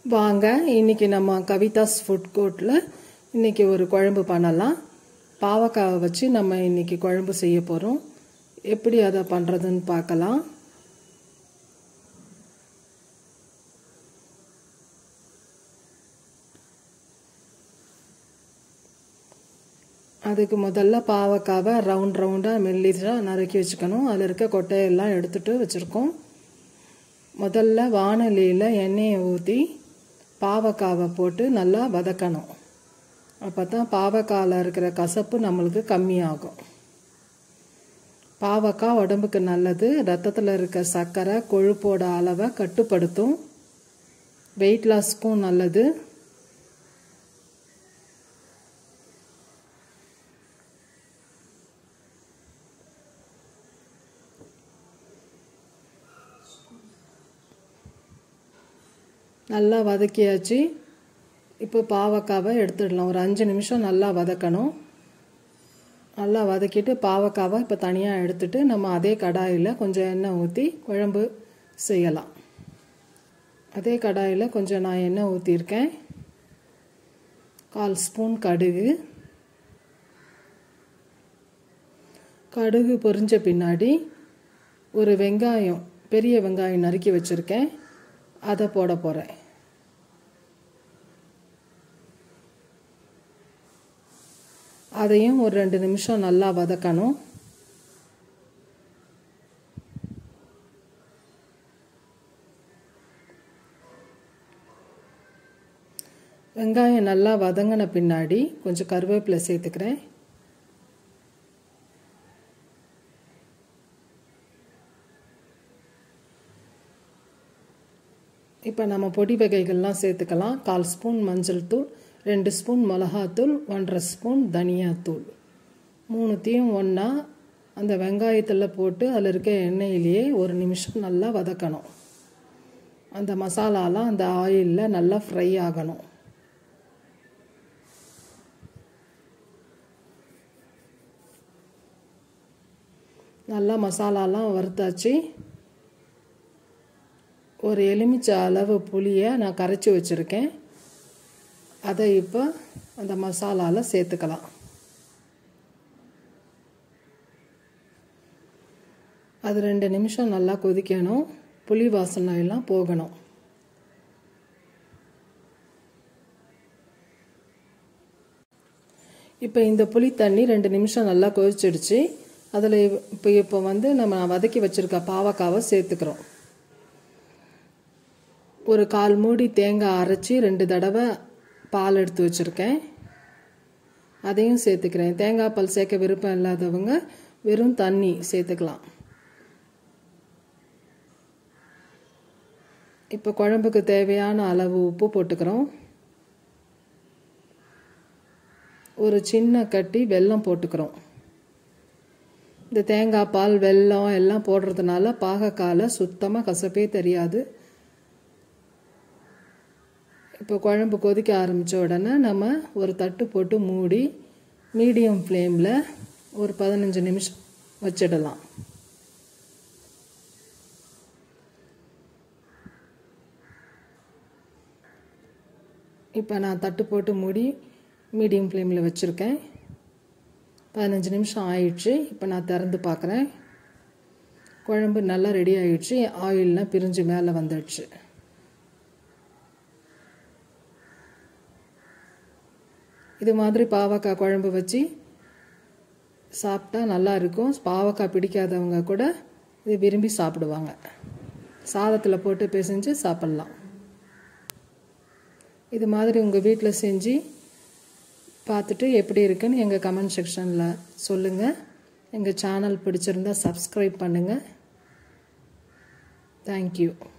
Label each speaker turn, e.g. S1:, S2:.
S1: வாங்க இன்னைக்கு நம்ம கவிதாஸ் ஃபுட் கோர்ட்டில் இன்னைக்கு ஒரு குழம்பு பண்ணலாம் பாவக்காவை வச்சு நம்ம இன்னைக்கு குழம்பு செய்ய போகிறோம் எப்படி அதை பண்ணுறதுன்னு பார்க்கலாம் அதுக்கு முதல்ல பாவக்காவை ரவுண்ட் ரவுண்டாக மெல்லிசாக நறுக்கி வச்சுக்கணும் அதில் இருக்க கொட்டையெல்லாம் எடுத்துட்டு வச்சுருக்கோம் முதல்ல வானலியில் எண்ணெயை ஊற்றி பாவக்காவை போட்டு நல்லா வதக்கணும் அப்போ தான் பாவக்காயில் இருக்கிற கசப்பு நம்மளுக்கு கம்மியாகும் பாவக்காய் உடம்புக்கு நல்லது ரத்தத்தில் இருக்க சர்க்கரை கொழுப்போட அளவை கட்டுப்படுத்தும் வெயிட் லாஸ்க்கும் நல்லது நல்லா வதக்கியாச்சு இப்போ பாவக்காவை எடுத்துடலாம் ஒரு அஞ்சு நிமிஷம் நல்லா வதக்கணும் நல்லா வதக்கிட்டு பாவக்காவை இப்போ தனியாக எடுத்துட்டு நம்ம அதே கடாயில் கொஞ்சம் எண்ணெய் ஊற்றி குழம்பு செய்யலாம் அதே கடாயில் கொஞ்சம் நான் எண்ணெய் ஊற்றிருக்கேன் கால் ஸ்பூன் கடுகு கடுகு பொரிஞ்ச பின்னாடி ஒரு வெங்காயம் பெரிய வெங்காயம் நறுக்கி வச்சுருக்கேன் அதை போட போகிறேன் அதையும் ஒரு ரெண்டு நிமிஷம் நல்லா வதக்கணும் வெங்காயம் நல்லா வதங்கின பின்னாடி கொஞ்சம் கருவேப்பிலை சேர்த்துக்கிறேன் இப்போ நம்ம பொடி வகைகள்லாம் சேர்த்துக்கலாம் கால் ஸ்பூன் மஞ்சள் தூள் ரெண்டு ஸ்பூன் மிளகாத்தூள் ஒன்றரை ஸ்பூன் தனியாத்தூள் மூணுத்தையும் ஒன்றா அந்த வெங்காயத்தில் போட்டு அதில் இருக்க எண்ணெயிலேயே ஒரு நிமிஷம் நல்லா வதக்கணும் அந்த மசாலாலாம் அந்த ஆயிலில் நல்லா ஃப்ரை ஆகணும் நல்லா மசாலாலாம் வறுத்தாச்சு ஒரு எலுமிச்சை அளவு புளியை நான் கரைச்சி வச்சுருக்கேன் அதை இப்போ அந்த மசாலாவில் சேர்த்துக்கலாம் அது ரெண்டு நிமிஷம் நல்லா கொதிக்கணும் புளி வாசனை எல்லாம் போகணும் இப்போ இந்த புளி தண்ணி ரெண்டு நிமிஷம் நல்லா கொதிச்சிடுச்சு அதில் இப்போ இப்போ வந்து நம்ம வதக்கி வச்சுருக்க பாவக்காவை சேர்த்துக்கிறோம் ஒரு கால் மூடி தேங்காய் அரைச்சி ரெண்டு தடவை பால் எடுத்து வச்சுருக்கேன் அதையும் சேர்த்துக்கிறேன் தேங்காய் பால் சேர்க்க விருப்பம் இல்லாதவங்க வெறும் தண்ணி சேர்த்துக்கலாம் இப்போ குழம்புக்கு தேவையான அளவு உப்பு போட்டுக்கிறோம் ஒரு சின்ன கட்டி வெல்லம் போட்டுக்கிறோம் இந்த தேங்காய் பால் வெல்லம் எல்லாம் போடுறதுனால பாகக்கால சுத்தமாக கசப்பே தெரியாது இப்போ குழம்பு கொதிக்க ஆரம்பித்த உடனே நம்ம ஒரு தட்டு போட்டு மூடி மீடியம் ஃப்ளேமில் ஒரு பதினஞ்சு நிமிஷம் வச்சிடலாம் இப்போ நான் தட்டு போட்டு மூடி மீடியம் ஃப்ளேமில் வச்சுருக்கேன் பதினஞ்சு நிமிஷம் ஆயிடுச்சு இப்போ நான் திறந்து பார்க்குறேன் குழம்பு நல்லா ரெடி ஆயிடுச்சு ஆயிலெலாம் பிரிஞ்சு மேலே வந்துடுச்சு இது மாதிரி பாவக்காய் குழம்பு வச்சு சாப்பிட்டா நல்லா இருக்கும் பாவக்காய் பிடிக்காதவங்க கூட இது விரும்பி சாப்பிடுவாங்க சாதத்தில் போட்டு பிசைஞ்சு சாப்பிட்லாம் இது மாதிரி உங்கள் வீட்டில் செஞ்சு பார்த்துட்டு எப்படி இருக்குன்னு எங்கள் கமெண்ட் செக்ஷனில் சொல்லுங்கள் எங்கள் சேனல் பிடிச்சிருந்தா சப்ஸ்கிரைப் பண்ணுங்கள் தேங்க்யூ